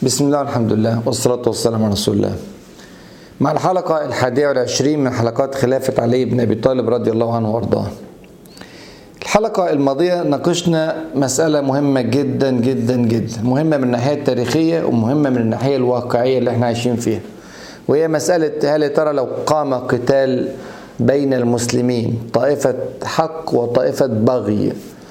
بسم الله والحمد لله والصلاة والسلام على رسول الله مع الحلقة الحادية والعشرين من حلقات خلافة علي بن أبي طالب رضي الله عنه وارضاه الحلقة الماضية ناقشنا مسألة مهمة جدا جدا جدا مهمة من الناحية التاريخية ومهمة من الناحية الواقعية اللي احنا عايشين فيها وهي مسألة هل ترى لو قام قتال بين المسلمين طائفة حق وطائفة بغي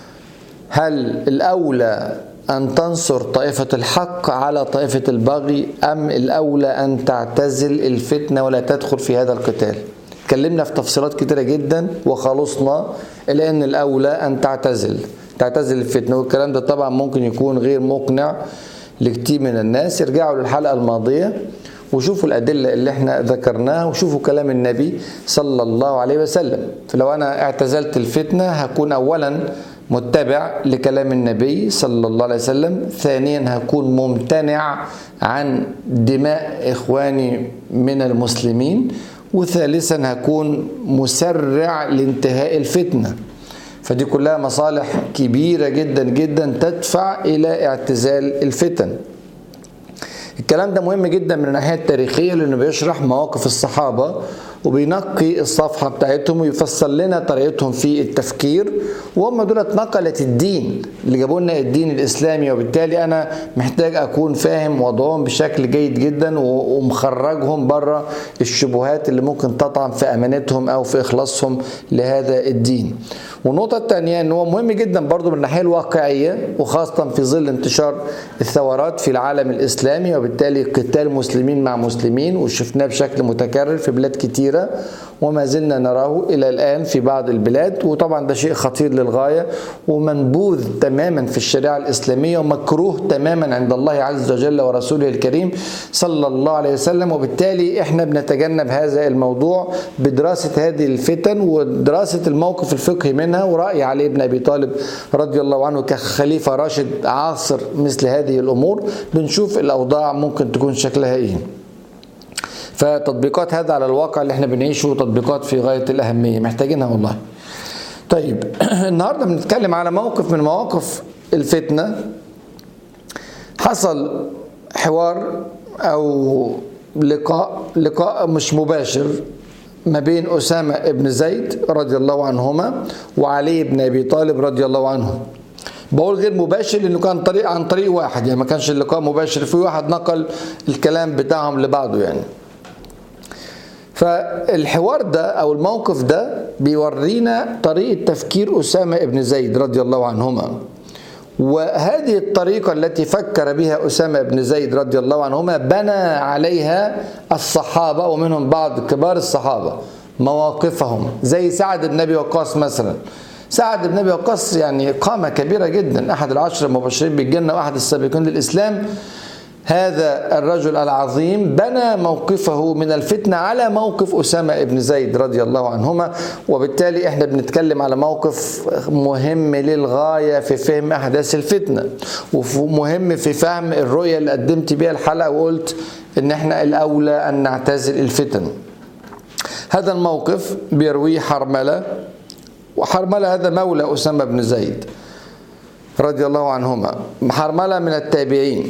هل الأولى أن تنصر طائفة الحق على طائفة البغي أم الأولى أن تعتزل الفتنة ولا تدخل في هذا القتال اتكلمنا في تفصيلات كتيرة جدا وخلصنا إلى أن الأولى أن تعتزل تعتزل الفتنة والكلام ده طبعا ممكن يكون غير مقنع لكتير من الناس يرجعوا للحلقة الماضية وشوفوا الأدلة اللي احنا ذكرناها وشوفوا كلام النبي صلى الله عليه وسلم فلو أنا اعتزلت الفتنة هكون أولا متبع لكلام النبي صلى الله عليه وسلم ثانيا هكون ممتنع عن دماء إخواني من المسلمين وثالثا هكون مسرع لانتهاء الفتنة فدي كلها مصالح كبيرة جدا جدا تدفع إلى اعتزال الفتن الكلام ده مهم جدا من الناحيه التاريخيه لانه بيشرح مواقف الصحابه وبينقي الصفحه بتاعتهم ويفصل لنا طريقتهم في التفكير وهم دول نقله الدين اللي جابوا لنا الدين الاسلامي وبالتالي انا محتاج اكون فاهم وضعهم بشكل جيد جدا ومخرجهم بره الشبهات اللي ممكن تطعن في امانتهم او في اخلاصهم لهذا الدين. والنقطه الثانيه ان هو مهم جدا برضو من الناحيه الواقعيه وخاصه في ظل انتشار الثورات في العالم الاسلامي وبالتالي قتال مسلمين مع مسلمين وشفناه بشكل متكرر في بلاد كتيره وما زلنا نراه الى الان في بعض البلاد وطبعا ده شيء خطير للغايه ومنبوذ تماما في الشريعه الاسلاميه ومكروه تماما عند الله عز وجل ورسوله الكريم صلى الله عليه وسلم وبالتالي احنا بنتجنب هذا الموضوع بدراسه هذه الفتن ودراسه الموقف الفقهي منها وراي علي بن ابي طالب رضي الله عنه كخليفه راشد عاصر مثل هذه الامور بنشوف الاوضاع ممكن تكون شكلها ايه فتطبيقات هذا على الواقع اللي احنا بنعيشه تطبيقات في غايه الاهميه محتاجينها والله طيب النهارده بنتكلم على موقف من مواقف الفتنه حصل حوار او لقاء لقاء مش مباشر ما بين أسامة بن زيد رضي الله عنهما وعلي بن أبي طالب رضي الله عنه بقول غير مباشر لانه كان طريق عن طريق واحد يعني ما كانش اللقاء مباشر في واحد نقل الكلام بتاعهم لبعضه يعني فالحوار ده او الموقف ده بيورينا طريقه تفكير اسامه بن زيد رضي الله عنهما وهذه الطريقة التي فكر بها أسامة بن زيد رضي الله عنهما بنى عليها الصحابة ومنهم بعض كبار الصحابة مواقفهم زي سعد بن أبي وقاص مثلا سعد بن أبي وقاص يعني قامة كبيرة جدا أحد العشر المبشرين بالجنة وأحد السابقين للإسلام هذا الرجل العظيم بنى موقفه من الفتنة على موقف أسامة بن زيد رضي الله عنهما وبالتالي احنا بنتكلم على موقف مهم للغاية في فهم أحداث الفتنة ومهم في فهم الرؤية اللي قدمت بيها الحلقة وقلت ان احنا الأولى أن نعتزل الفتن هذا الموقف بيرويه حرملة وحرملة هذا مولى أسامة بن زيد رضي الله عنهما حرملة من التابعين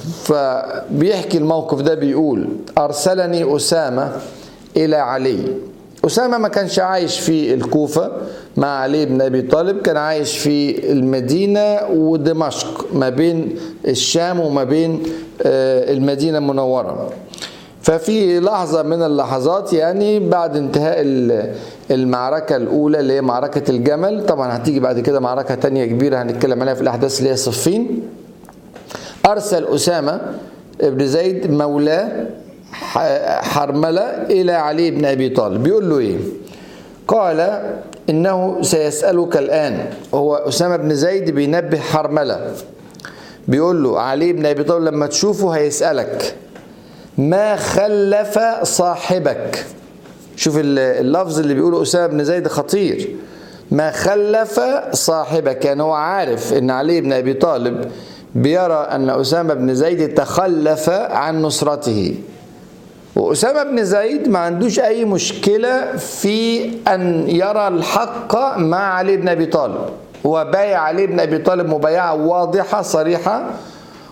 فبيحكي الموقف ده بيقول أرسلني أسامة إلى علي أسامة ما كانش عايش في الكوفة مع علي بن أبي طالب كان عايش في المدينة ودمشق ما بين الشام وما بين المدينة المنورة ففي لحظة من اللحظات يعني بعد انتهاء المعركة الأولى اللي هي معركة الجمل طبعا هتيجي بعد كده معركة تانية كبيرة هنتكلم عليها في الأحداث اللي هي صفين أرسل أسامة بن زيد مولاه حرملة إلى علي بن أبي طالب بيقول له إيه قال إنه سيسألك الآن هو أسامة بن زيد بينبه حرملة بيقول له علي بن أبي طالب لما تشوفه هيسألك ما خلف صاحبك شوف اللفظ اللي بيقوله أسامة بن زيد خطير ما خلف صاحبك يعني هو عارف ان علي بن ابي طالب بيرى ان اسامه بن زيد تخلف عن نصرته واسامه بن زيد ما عندوش اي مشكله في ان يرى الحق مع علي بن ابي طالب هو بايع علي بن ابي طالب مبايعه واضحه صريحه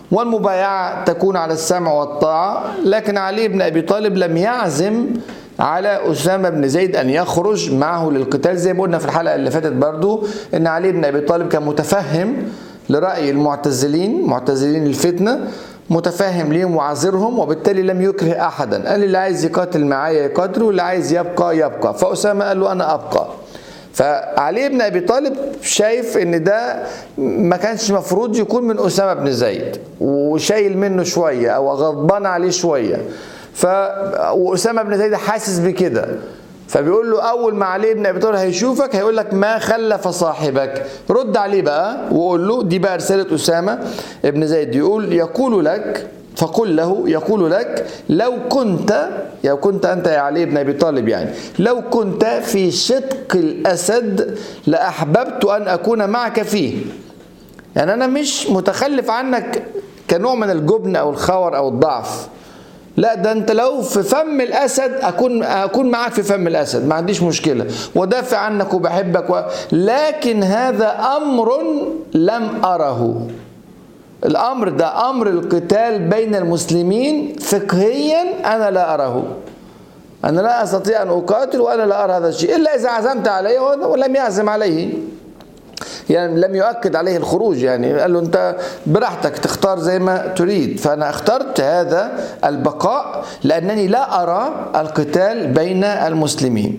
والمبايعة تكون على السمع والطاعة لكن علي بن أبي طالب لم يعزم على أسامة بن زيد أن يخرج معه للقتال زي ما قلنا في الحلقة اللي فاتت برضو أن علي بن أبي طالب كان متفهم لرأي المعتزلين معتزلين الفتنة متفاهم ليهم وعذرهم وبالتالي لم يكره أحدا قال اللي عايز يقاتل معايا يقاتل واللي عايز يبقى يبقى فأسامة قال له أنا أبقى فعلي بن ابي طالب شايف ان ده ما كانش مفروض يكون من اسامه بن زيد وشايل منه شويه او غضبان عليه شويه ف واسامه بن زيد حاسس بكده فبيقول له اول ما علي بن ابي طالب هيشوفك هيقول لك ما خلف صاحبك رد عليه بقى وقول له دي بقى رساله اسامه بن زيد يقول يقول لك فقل له يقول لك لو كنت لو كنت انت يا علي بن ابي طالب يعني لو كنت في شدق الاسد لاحببت ان اكون معك فيه يعني انا مش متخلف عنك كنوع من الجبن او الخور او الضعف لا ده انت لو في فم الاسد اكون اكون معاك في فم الاسد ما عنديش مشكله ودافع عنك وبحبك و... لكن هذا امر لم اره الامر ده امر القتال بين المسلمين فقهيا انا لا اراه انا لا استطيع ان اقاتل وانا لا ارى هذا الشيء الا اذا عزمت عليه ولم يعزم عليه يعني لم يؤكد عليه الخروج يعني قال له انت براحتك تختار زي ما تريد فانا اخترت هذا البقاء لانني لا ارى القتال بين المسلمين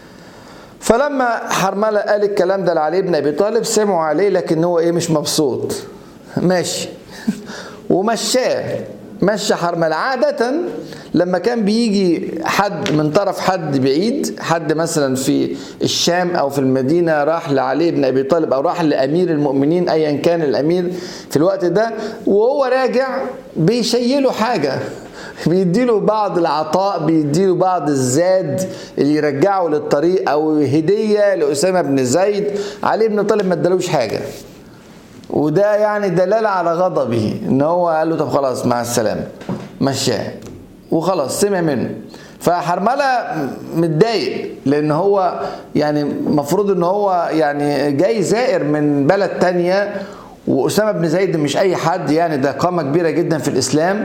فلما حرمله قال الكلام ده لعلي بن ابي طالب سمعوا عليه لكن هو ايه مش مبسوط ماشي ومشاه مشى حرمل عادة لما كان بيجي حد من طرف حد بعيد حد مثلا في الشام او في المدينة راح لعلي بن ابي طالب او راح لامير المؤمنين ايا كان الامير في الوقت ده وهو راجع بيشيله حاجة بيديله بعض العطاء بيديله بعض الزاد اللي يرجعه للطريق او هدية لأسامة بن زيد علي بن طالب ما ادالوش حاجة وده يعني دلالة على غضبه ان هو قال له طب خلاص مع السلامة مشاه وخلاص سمع منه فحرملة متضايق لان هو يعني المفروض ان هو يعني جاي زائر من بلد تانية وأسامة بن زيد مش أي حد يعني ده قامة كبيرة جدا في الإسلام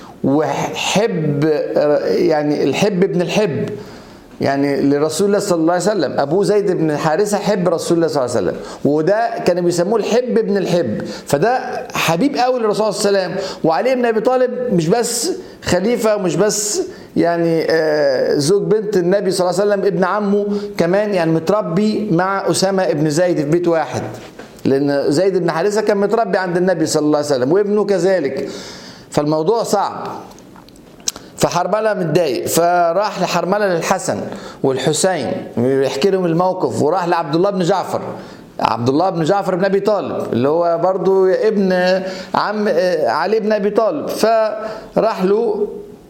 وحب يعني الحب ابن الحب يعني لرسول الله صلى الله عليه وسلم ابوه زيد بن حارثه حب رسول الله صلى الله عليه وسلم وده كانوا بيسموه الحب ابن الحب فده حبيب قوي للرسول صلى الله عليه وسلم وعلي بن ابي طالب مش بس خليفه ومش بس يعني زوج بنت النبي صلى الله عليه وسلم ابن عمه كمان يعني متربي مع اسامه ابن زيد في بيت واحد لان زيد بن حارثه كان متربي عند النبي صلى الله عليه وسلم وابنه كذلك فالموضوع صعب فحرمله متضايق فراح لحرمله للحسن والحسين يحكي لهم الموقف وراح لعبد الله بن جعفر عبد الله بن جعفر بن ابي طالب اللي هو برضو ابن عم علي بن ابي طالب فراح له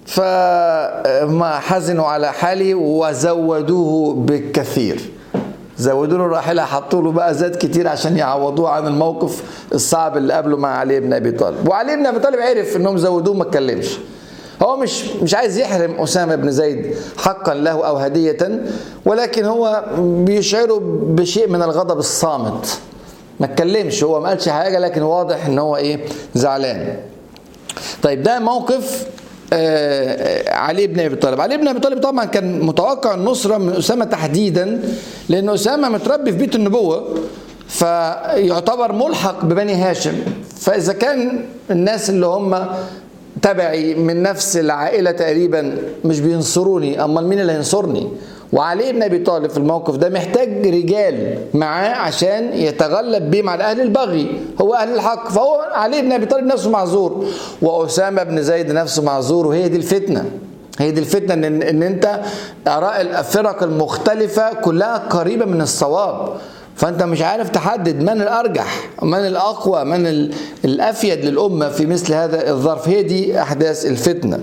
فما حزنوا على حاله وزودوه بالكثير زودوا له الراحله حطوا له بقى زاد كتير عشان يعوضوه عن الموقف الصعب اللي قابله مع علي بن ابي طالب وعلي بن ابي طالب عرف انهم زودوه ما اتكلمش هو مش مش عايز يحرم اسامه بن زيد حقا له او هديه ولكن هو بيشعره بشيء من الغضب الصامت ما اتكلمش هو ما قالش حاجه لكن واضح ان هو ايه زعلان طيب ده موقف آه علي بن ابي طالب علي بن ابي طالب طبعا كان متوقع النصره من اسامه تحديدا لان اسامه متربي في بيت النبوه فيعتبر ملحق ببني هاشم فاذا كان الناس اللي هم تبعي من نفس العائله تقريبا مش بينصروني امال مين اللي هينصرني وعلي بن ابي طالب في الموقف ده محتاج رجال معاه عشان يتغلب بيهم على اهل البغي هو اهل الحق فهو علي بن ابي طالب نفسه معذور واسامه بن زيد نفسه معذور وهي دي الفتنه هي دي الفتنه ان ان انت اراء الفرق المختلفه كلها قريبه من الصواب فانت مش عارف تحدد من الارجح من الاقوى من الافيد للامه في مثل هذا الظرف هي دي احداث الفتنه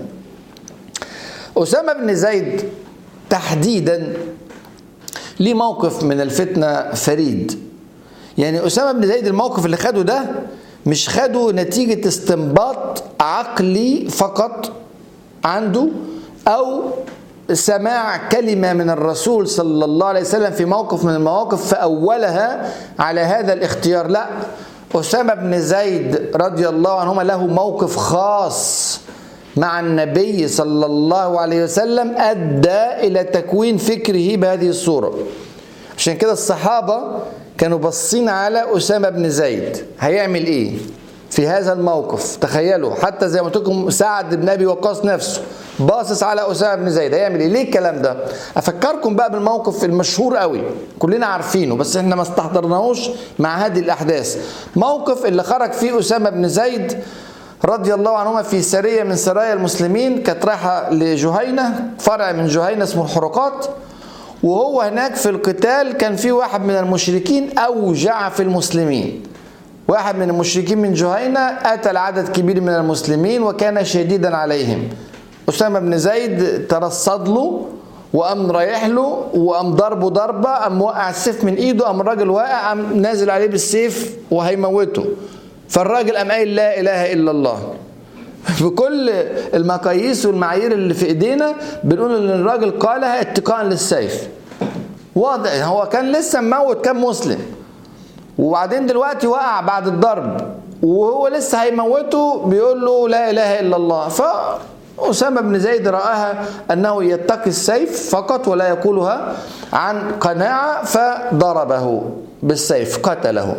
اسامه بن زيد تحديدا ليه موقف من الفتنه فريد يعني اسامه بن زيد الموقف اللي خده ده مش خده نتيجه استنباط عقلي فقط عنده او سماع كلمة من الرسول صلى الله عليه وسلم في موقف من المواقف فأولها على هذا الاختيار لا أسامة بن زيد رضي الله عنهما له موقف خاص مع النبي صلى الله عليه وسلم أدى إلى تكوين فكره بهذه الصورة عشان كده الصحابة كانوا باصين على أسامة بن زيد هيعمل إيه في هذا الموقف تخيلوا حتى زي ما قلت لكم سعد بن أبي وقاص نفسه باصص على أسامة بن زيد هيعمل إيه ليه الكلام ده أفكركم بقى بالموقف المشهور قوي كلنا عارفينه بس إحنا ما استحضرناهوش مع هذه الأحداث موقف اللي خرج فيه أسامة بن زيد رضي الله عنهما في سرية من سرايا المسلمين كانت رايحة لجهينة فرع من جهينة اسمه الحرقات وهو هناك في القتال كان في واحد من المشركين أوجع في المسلمين واحد من المشركين من جهينة قتل عدد كبير من المسلمين وكان شديدا عليهم أسامة بن زيد ترصد له وقام رايح له وقام ضربه ضربة قام موقع السيف من ايده قام الراجل واقع قام نازل عليه بالسيف وهيموته فالراجل قام قايل لا اله الا الله بكل المقاييس والمعايير اللي في ايدينا بنقول ان الراجل قالها اتقاء للسيف واضح هو كان لسه مموت كام مسلم وبعدين دلوقتي وقع بعد الضرب وهو لسه هيموته بيقول له لا اله الا الله ف أسامة بن زيد رآها أنه يتقي السيف فقط ولا يقولها عن قناعة فضربه بالسيف قتله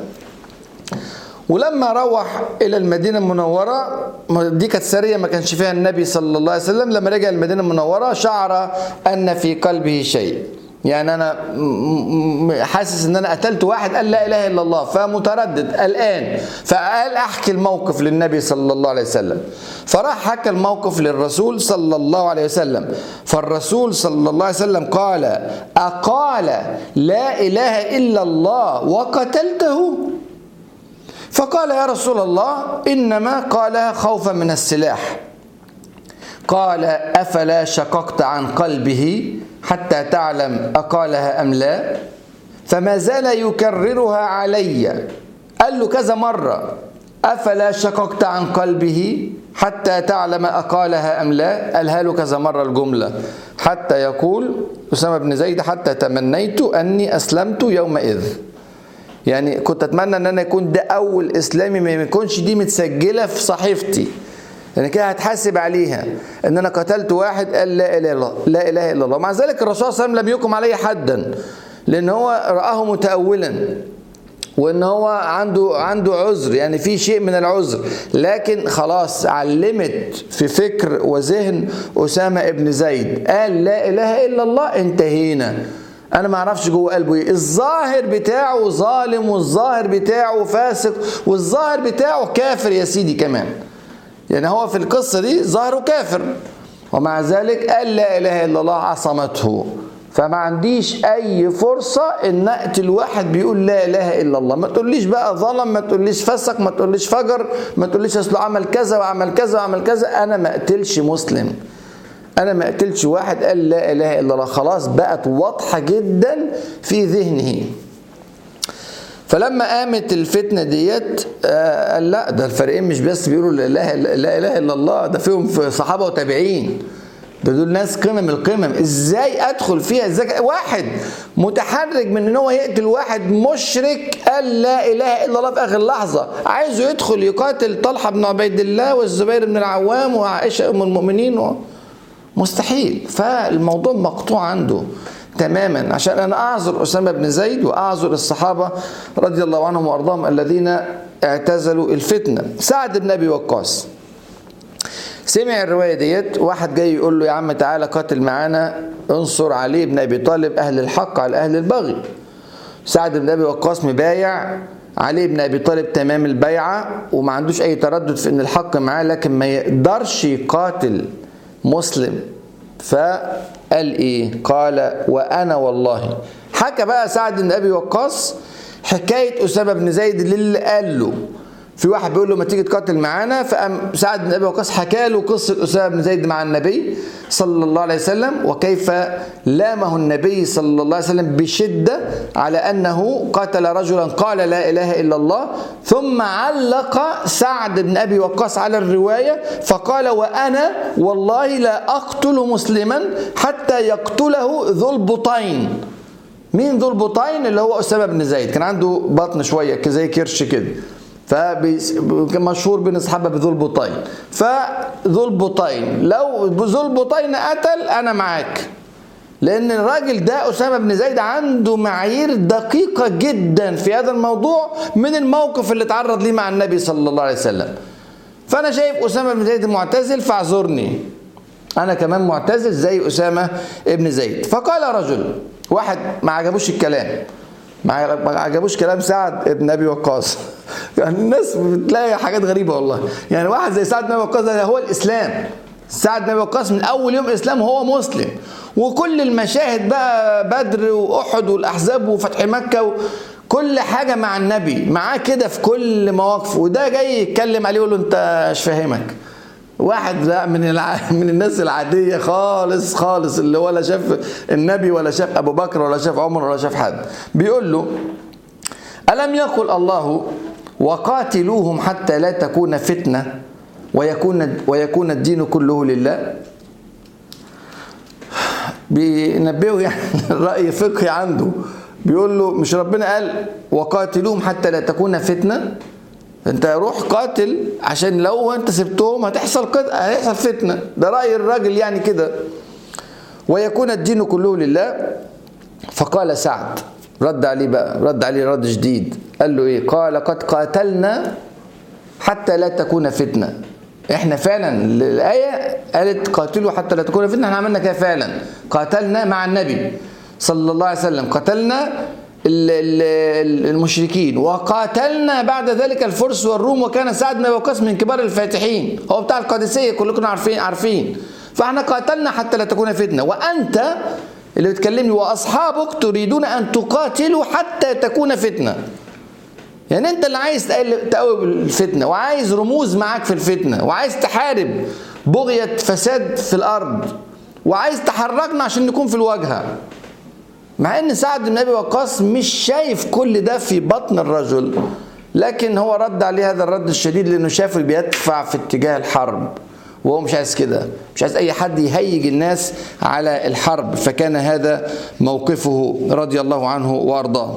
ولما روح الى المدينه المنوره دي كانت سريه ما كانش فيها النبي صلى الله عليه وسلم لما رجع المدينه المنوره شعر ان في قلبه شيء يعني انا حاسس ان انا قتلت واحد قال لا اله الا الله فمتردد الان فقال احكي الموقف للنبي صلى الله عليه وسلم فراح حكى الموقف للرسول صلى الله عليه وسلم فالرسول صلى الله عليه وسلم قال اقال لا اله الا الله وقتلته فقال يا رسول الله انما قالها خوفا من السلاح قال افلا شققت عن قلبه حتى تعلم اقالها ام لا فما زال يكررها علي قال له كذا مره افلا شققت عن قلبه حتى تعلم اقالها ام لا قالها له كذا مره الجمله حتى يقول اسامه بن زيد حتى تمنيت اني اسلمت يومئذ يعني كنت اتمنى ان انا يكون ده اول اسلامي ما يكونش دي متسجله في صحيفتي لان يعني كده هتحاسب عليها ان انا قتلت واحد قال لا اله الا الله لا اله الا الله مع ذلك الرسول صلى الله عليه وسلم لم يقم عليه حدا لان هو راه متاولا وان هو عنده عنده عذر يعني في شيء من العذر لكن خلاص علمت في فكر وذهن اسامه ابن زيد قال لا اله الا الله انتهينا انا ما اعرفش جوه قلبه ايه الظاهر بتاعه ظالم والظاهر بتاعه فاسق والظاهر بتاعه كافر يا سيدي كمان يعني هو في القصه دي ظاهره كافر ومع ذلك قال لا اله الا الله عصمته فما عنديش اي فرصه ان اقتل واحد بيقول لا اله الا الله ما تقوليش بقى ظلم ما تقوليش فسق ما تقوليش فجر ما تقوليش اصله عمل كذا وعمل كذا وعمل كذا انا ما اقتلش مسلم انا ما قتلش واحد قال لا اله الا الله خلاص بقت واضحه جدا في ذهنه فلما قامت الفتنه ديت آه قال لا ده الفريقين مش بس بيقولوا لا اله لا اله الا الله ده فيهم في صحابه وتابعين ده دول ناس قمم القمم ازاي ادخل فيها ازاي واحد متحرج من ان هو يقتل واحد مشرك قال لا اله الا الله في اخر لحظه عايزه يدخل يقاتل طلحه بن عبيد الله والزبير بن العوام وعائشه ام المؤمنين و... مستحيل فالموضوع مقطوع عنده تماما عشان انا اعذر اسامه بن زيد واعذر الصحابه رضي الله عنهم وارضاهم الذين اعتزلوا الفتنه سعد بن ابي وقاص سمع الروايه ديت واحد جاي يقول له يا عم تعالى قاتل معانا انصر علي بن ابي طالب اهل الحق على اهل البغي سعد بن ابي وقاص مبايع علي بن ابي طالب تمام البيعه وما عندوش اي تردد في ان الحق معاه لكن ما يقدرش يقاتل مسلم فقال ايه قال وانا والله حكى بقى سعد بن ابي وقاص حكايه اسامه بن زيد اللي قال له في واحد بيقول له ما تيجي تقاتل معانا فقام سعد بن ابي وقاص حكى له قصه اسامه بن زيد مع النبي صلى الله عليه وسلم وكيف لامه النبي صلى الله عليه وسلم بشده على انه قتل رجلا قال لا اله الا الله ثم علق سعد بن ابي وقاص على الروايه فقال وانا والله لا اقتل مسلما حتى يقتله ذو البطين مين ذو البطين اللي هو اسامه بن زيد كان عنده بطن شويه زي كرش كده فمشهور بين الصحابه بذو البطين فذو البطين لو ذو البطين قتل انا معاك لان الراجل ده اسامه بن زيد عنده معايير دقيقه جدا في هذا الموضوع من الموقف اللي اتعرض ليه مع النبي صلى الله عليه وسلم فانا شايف اسامه بن زيد معتزل فاعذرني انا كمان معتزل زي اسامه ابن زيد فقال رجل واحد ما عجبوش الكلام ما عجبوش كلام سعد ابن ابي وقاص يعني الناس بتلاقي حاجات غريبه والله يعني واحد زي سعد بن ابي وقاص ده هو الاسلام سعد بن ابي وقاص من اول يوم اسلام هو مسلم وكل المشاهد بقى بدر واحد والاحزاب وفتح مكه و... كل حاجة مع النبي معاه كده في كل مواقفه وده جاي يتكلم عليه يقول له انت مش فاهمك واحد لا من الع... من الناس العادية خالص خالص اللي ولا شاف النبي ولا شاف أبو بكر ولا شاف عمر ولا شاف حد بيقول له ألم يقل الله وقاتلوهم حتى لا تكون فتنة ويكون ويكون الدين كله لله بينبهه يعني رأي فقهي عنده بيقول له مش ربنا قال وقاتلوهم حتى لا تكون فتنة انت روح قاتل عشان لو انت سبتهم هتحصل قد... هيحصل فتنة ده رأي الراجل يعني كده ويكون الدين كله لله فقال سعد رد عليه بقى رد عليه رد جديد قال له ايه قال قد قاتلنا حتى لا تكون فتنة احنا فعلا الآية قالت قاتلوا حتى لا تكون فتنة احنا عملنا كده فعلا قاتلنا مع النبي صلى الله عليه وسلم قتلنا المشركين وقاتلنا بعد ذلك الفرس والروم وكان سعد بن وقاص من كبار الفاتحين هو بتاع القادسيه كلكم عارفين عارفين فاحنا قاتلنا حتى لا تكون فتنه وانت اللي بتكلمني واصحابك تريدون ان تقاتلوا حتى تكون فتنه يعني انت اللي عايز تقوي الفتنه وعايز رموز معاك في الفتنه وعايز تحارب بغيه فساد في الارض وعايز تحركنا عشان نكون في الواجهه مع ان سعد بن ابي وقاص مش شايف كل ده في بطن الرجل لكن هو رد عليه هذا الرد الشديد لانه شافه بيدفع في اتجاه الحرب وهو مش عايز كده مش عايز اي حد يهيج الناس على الحرب فكان هذا موقفه رضي الله عنه وارضاه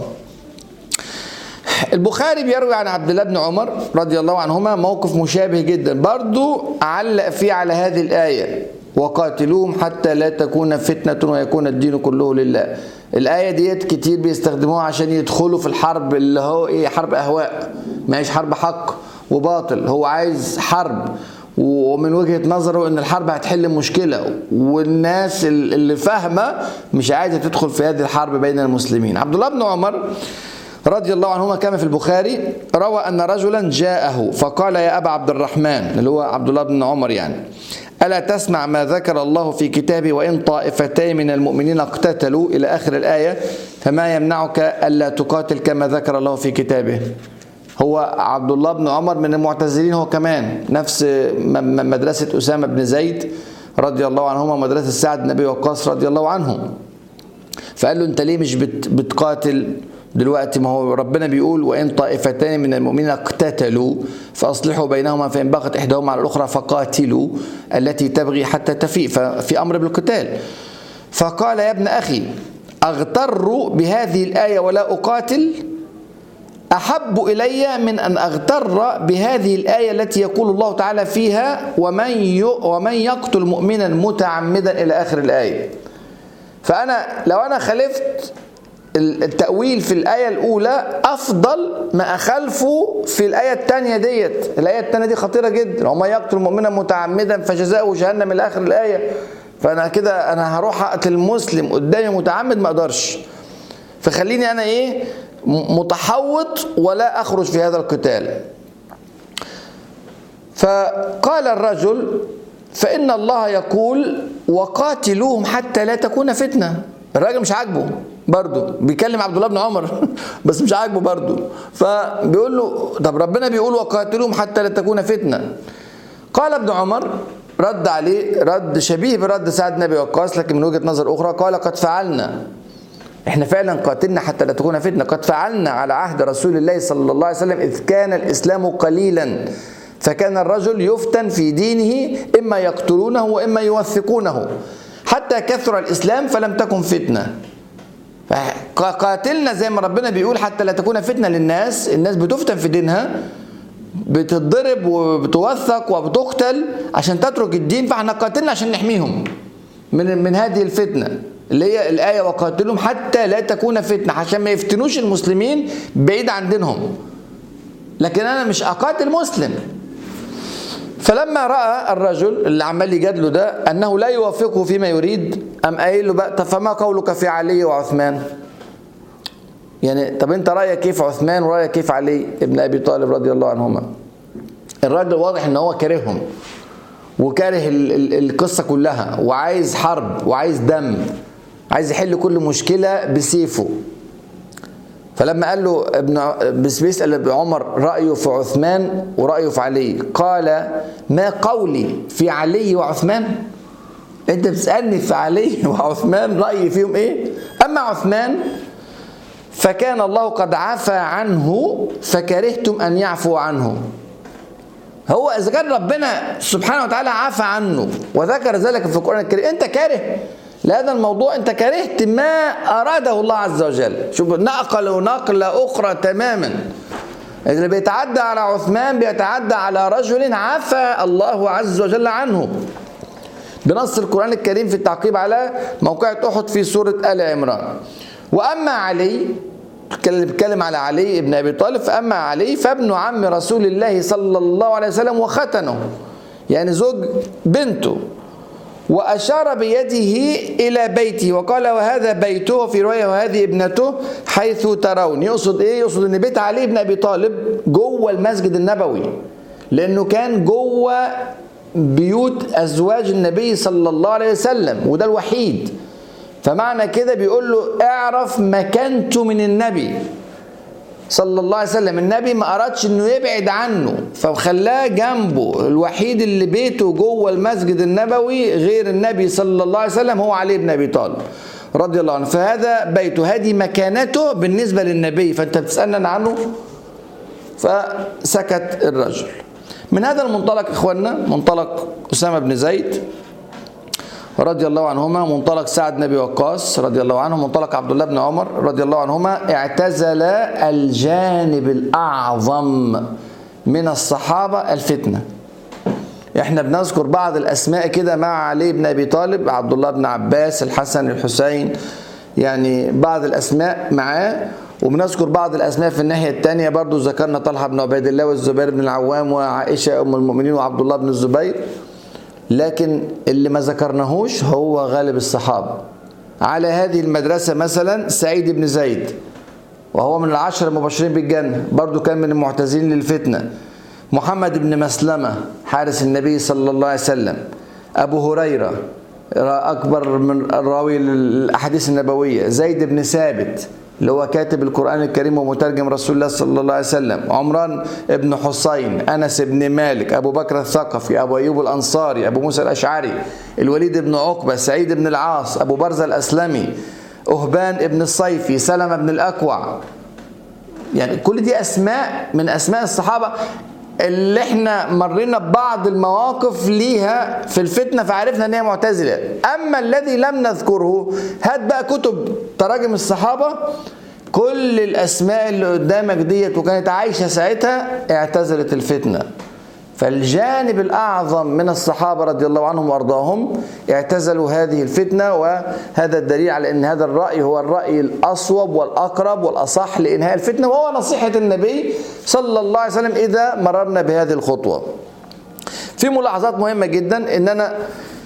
البخاري بيروي عن عبد الله بن عمر رضي الله عنهما موقف مشابه جدا برضو علق فيه على هذه الآية وقاتلوهم حتى لا تكون فتنة ويكون الدين كله لله الآية ديت كتير بيستخدموها عشان يدخلوا في الحرب اللي هو إيه حرب أهواء ما هيش حرب حق وباطل هو عايز حرب ومن وجهة نظره ان الحرب هتحل مشكلة والناس اللي فاهمة مش عايزة تدخل في هذه الحرب بين المسلمين عبد الله بن عمر رضي الله عنهما كما في البخاري روى أن رجلا جاءه فقال يا أبا عبد الرحمن اللي هو عبد الله بن عمر يعني ألا تسمع ما ذكر الله في كتابه وإن طائفتين من المؤمنين اقتتلوا إلى آخر الآية فما يمنعك ألا تقاتل كما ذكر الله في كتابه هو عبد الله بن عمر من المعتزلين هو كمان نفس مدرسة أسامة بن زيد رضي الله عنهما مدرسة سعد بن أبي وقاص رضي الله عنه فقال له أنت ليه مش بتقاتل دلوقتي ما هو ربنا بيقول وإن طائفتان من المؤمنين اقتتلوا فأصلحوا بينهما فإن بغت إحداهما على الأخرى فقاتلوا التي تبغي حتى تفيء ففي أمر بالقتال فقال يا ابن أخي أغتر بهذه الآية ولا أقاتل أحب إلي من أن أغتر بهذه الآية التي يقول الله تعالى فيها ومن ومن يقتل مؤمنا متعمدا إلى آخر الآية فأنا لو أنا خالفت التأويل في الآية الأولى أفضل ما أخلفه في الآية الثانية ديت الآية الثانية دي خطيرة جدا وما يقتل مؤمنا متعمدا فجزاؤه جهنم إلى آخر الآية فأنا كده أنا هروح أقتل مسلم قدامي متعمد ما أقدرش فخليني أنا إيه متحوط ولا أخرج في هذا القتال فقال الرجل فإن الله يقول وقاتلوهم حتى لا تكون فتنة الراجل مش عاجبه برضه بيكلم عبد الله بن عمر بس مش عاجبه برضه فبيقول له طب ربنا بيقول وقاتلوهم حتى لا تكون فتنه قال ابن عمر رد عليه رد شبيه برد سعد بن ابي وقاص لكن من وجهه نظر اخرى قال قد فعلنا احنا فعلا قاتلنا حتى لا تكون فتنه قد فعلنا على عهد رسول الله صلى الله عليه وسلم اذ كان الاسلام قليلا فكان الرجل يفتن في دينه اما يقتلونه واما يوثقونه حتى كثر الاسلام فلم تكن فتنه قاتلنا زي ما ربنا بيقول حتى لا تكون فتنه للناس الناس بتفتن في دينها بتتضرب وبتوثق وبتقتل عشان تترك الدين فاحنا قاتلنا عشان نحميهم من من هذه الفتنه اللي هي الايه وقاتلهم حتى لا تكون فتنه عشان ما يفتنوش المسلمين بعيد عن دينهم لكن انا مش اقاتل مسلم فلما راى الرجل اللي عمال يجادله ده انه لا يوافقه فيما يريد ام قايل له بقى طب فما قولك في علي وعثمان يعني طب انت رايك كيف عثمان ورايك كيف علي ابن ابي طالب رضي الله عنهما الراجل واضح ان هو كارههم وكاره ال- ال- القصه كلها وعايز حرب وعايز دم عايز يحل كل مشكله بسيفه فلما قال له ابن ع- بس بيسال ابن عمر رايه في عثمان ورايه في علي قال ما قولي في علي وعثمان انت بتسالني في علي وعثمان رايي فيهم ايه اما عثمان فكان الله قد عفى عنه فكرهتم ان يعفو عنه هو اذا كان ربنا سبحانه وتعالى عفى عنه وذكر ذلك في القران الكريم انت كاره لهذا الموضوع انت كرهت ما اراده الله عز وجل شوف نقل نقله اخرى تماما اللي بيتعدى على عثمان بيتعدى على رجل عفى الله عز وجل عنه بنص القرآن الكريم في التعقيب على موقعة أحد في سورة آل عمران وأما علي اللي بيتكلم على علي ابن أبي طالب فأما علي فابن عم رسول الله صلى الله عليه وسلم وختنه يعني زوج بنته وأشار بيده إلى بيته وقال وهذا بيته في رواية وهذه ابنته حيث ترون يقصد إيه؟ يقصد إن بيت علي بن أبي طالب جوه المسجد النبوي لأنه كان جوه بيوت أزواج النبي صلى الله عليه وسلم وده الوحيد فمعنى كده بيقول له اعرف مكانته من النبي صلى الله عليه وسلم النبي ما أردش أنه يبعد عنه فخلاه جنبه الوحيد اللي بيته جوه المسجد النبوي غير النبي صلى الله عليه وسلم هو علي بن أبي طالب رضي الله عنه فهذا بيته هذه مكانته بالنسبة للنبي فأنت بتسألنا عنه فسكت الرجل من هذا المنطلق إخواننا منطلق أسامة بن زيد رضي الله عنهما منطلق سعد بن وقاص رضي الله عنه منطلق عبد الله بن عمر رضي الله عنهما اعتزل الجانب الأعظم من الصحابة الفتنة احنا بنذكر بعض الأسماء كده مع علي بن أبي طالب عبد الله بن عباس الحسن الحسين يعني بعض الأسماء معاه وبنذكر بعض الأسماء في الناحية الثانية برضو ذكرنا طلحة بن عبيد الله والزبير بن العوام وعائشة أم المؤمنين وعبد الله بن الزبير لكن اللي ما ذكرناهوش هو غالب الصحابة على هذه المدرسة مثلا سعيد بن زيد وهو من العشر المبشرين بالجنة برضو كان من المعتزلين للفتنة محمد بن مسلمة حارس النبي صلى الله عليه وسلم أبو هريرة أكبر من راوي الأحاديث النبوية زيد بن ثابت اللي هو كاتب القرآن الكريم ومترجم رسول الله صلى الله عليه وسلم عمران بن حسين أنس بن مالك أبو بكر الثقفي أبو أيوب الأنصاري أبو موسى الأشعري الوليد بن عقبة سعيد بن العاص أبو برزة الأسلمي أهبان بن الصيفي سلمة بن الأكوع يعني كل دي أسماء من أسماء الصحابة اللي احنا مرينا ببعض المواقف ليها في الفتنة فعرفنا ان هي معتزلة اما الذي لم نذكره هات بقى كتب تراجم الصحابة كل الاسماء اللي قدامك ديت وكانت عايشة ساعتها اعتزلت الفتنة فالجانب الأعظم من الصحابة رضي الله عنهم وأرضاهم اعتزلوا هذه الفتنة وهذا الدليل على أن هذا الرأي هو الرأي الأصوب والأقرب والأصح لإنهاء الفتنة وهو نصيحة النبي صلى الله عليه وسلم إذا مررنا بهذه الخطوة في ملاحظات مهمة جدا أن أنا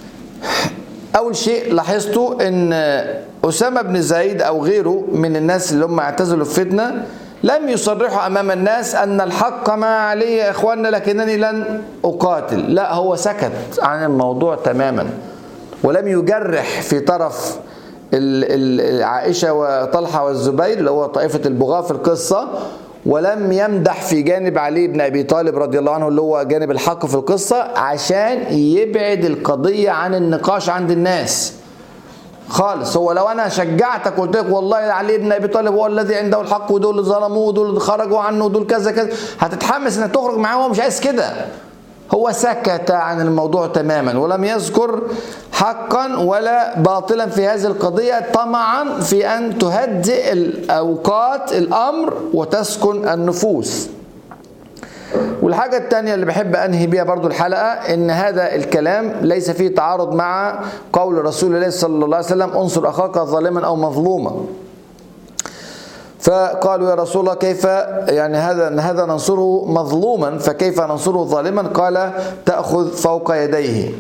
أول شيء لاحظته أن أسامة بن زيد أو غيره من الناس اللي هم اعتزلوا الفتنة لم يصرحوا امام الناس ان الحق ما علي يا اخواننا لكنني لن اقاتل لا هو سكت عن الموضوع تماما ولم يجرح في طرف عائشه وطلحه والزبير اللي هو طائفه البغاة في القصه ولم يمدح في جانب علي بن ابي طالب رضي الله عنه اللي هو جانب الحق في القصه عشان يبعد القضيه عن النقاش عند الناس خالص هو لو انا شجعتك قلت لك والله علي بن ابي طالب هو الذي عنده الحق ودول اللي ظلموه ودول اللي خرجوا عنه ودول كذا كذا هتتحمس انك تخرج معاه وهو مش عايز كده هو سكت عن الموضوع تماما ولم يذكر حقا ولا باطلا في هذه القضيه طمعا في ان تهدئ الاوقات الامر وتسكن النفوس والحاجة الثانية اللي بحب أنهي بيها برضو الحلقة إن هذا الكلام ليس فيه تعارض مع قول رسول الله صلى الله عليه وسلم انصر أخاك ظالما أو مظلوما فقالوا يا رسول الله كيف يعني هذا هذا ننصره مظلوما فكيف ننصره ظالما قال تأخذ فوق يديه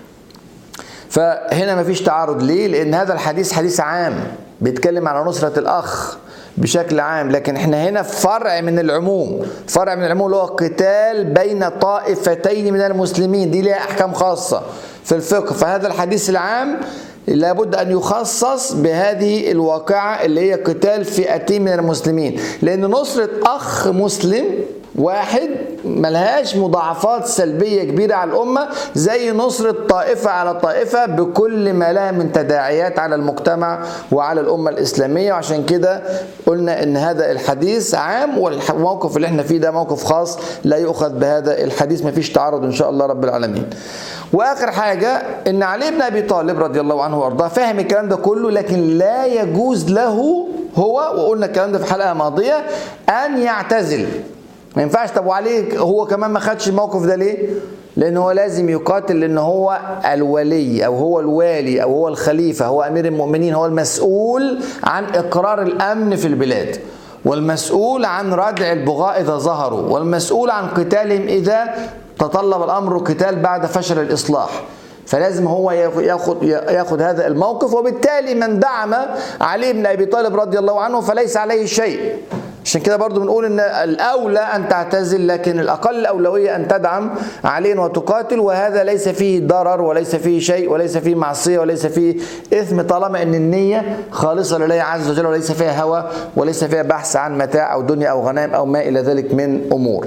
فهنا مفيش تعارض ليه لأن هذا الحديث حديث عام بيتكلم على نصرة الأخ بشكل عام لكن احنا هنا في فرع من العموم فرع من العموم اللي هو قتال بين طائفتين من المسلمين دي ليها احكام خاصه في الفقه فهذا الحديث العام لابد ان يخصص بهذه الواقعه اللي هي قتال فئتين من المسلمين لان نصره اخ مسلم واحد ملهاش مضاعفات سلبية كبيرة على الأمة زي نصرة طائفة على طائفة بكل ما لها من تداعيات على المجتمع وعلى الأمة الإسلامية وعشان كده قلنا إن هذا الحديث عام والموقف اللي احنا فيه ده موقف خاص لا يؤخذ بهذا الحديث مفيش تعارض إن شاء الله رب العالمين واخر حاجه ان علي بن ابي طالب رضي الله عنه وارضاه فاهم الكلام ده كله لكن لا يجوز له هو وقلنا الكلام ده في حلقه ماضيه ان يعتزل ما ينفعش طب وعليه هو كمان ما خدش الموقف ده ليه؟ لان هو لازم يقاتل لان هو الولي او هو الوالي او هو الخليفه هو امير المؤمنين هو المسؤول عن اقرار الامن في البلاد والمسؤول عن ردع البغاء اذا ظهروا والمسؤول عن قتالهم اذا تطلب الامر قتال بعد فشل الاصلاح فلازم هو ياخد ياخد هذا الموقف وبالتالي من دعم علي بن ابي طالب رضي الله عنه فليس عليه شيء عشان كده برضو بنقول ان الاولى ان تعتزل لكن الاقل الاولويه ان تدعم عليا وتقاتل وهذا ليس فيه ضرر وليس فيه شيء وليس فيه معصيه وليس فيه اثم طالما ان النيه خالصه لله عز وجل وليس فيها هوى وليس فيها بحث عن متاع او دنيا او غنائم او ما الى ذلك من امور.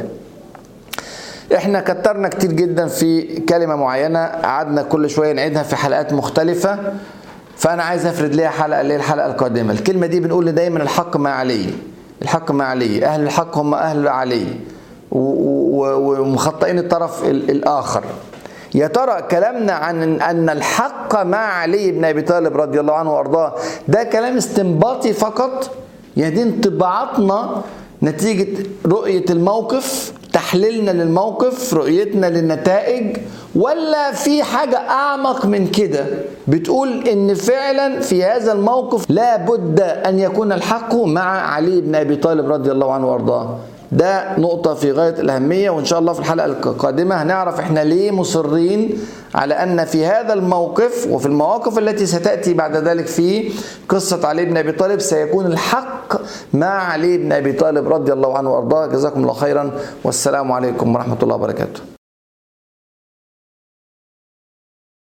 احنا كترنا كتير جدا في كلمه معينه قعدنا كل شويه نعيدها في حلقات مختلفه فانا عايز افرد ليها حلقه اللي هي الحلقه القادمه الكلمه دي بنقول دايما الحق مع علي الحق مع علي اهل الحق هم اهل علي ومخطئين الطرف الاخر يا ترى كلامنا عن ان الحق مع علي بن ابي طالب رضي الله عنه وارضاه ده كلام استنباطي فقط يعني دي انطباعاتنا نتيجه رؤيه الموقف تحليلنا للموقف رؤيتنا للنتائج ولا في حاجة أعمق من كده بتقول إن فعلا في هذا الموقف لا بد أن يكون الحق مع علي بن أبي طالب رضي الله عنه وأرضاه ده نقطة في غاية الأهمية وإن شاء الله في الحلقة القادمة هنعرف إحنا ليه مصرين على أن في هذا الموقف وفي المواقف التي ستأتي بعد ذلك في قصة علي بن أبي طالب سيكون الحق مع علي بن أبي طالب رضي الله عنه وأرضاه جزاكم الله خيرا والسلام عليكم ورحمة الله وبركاته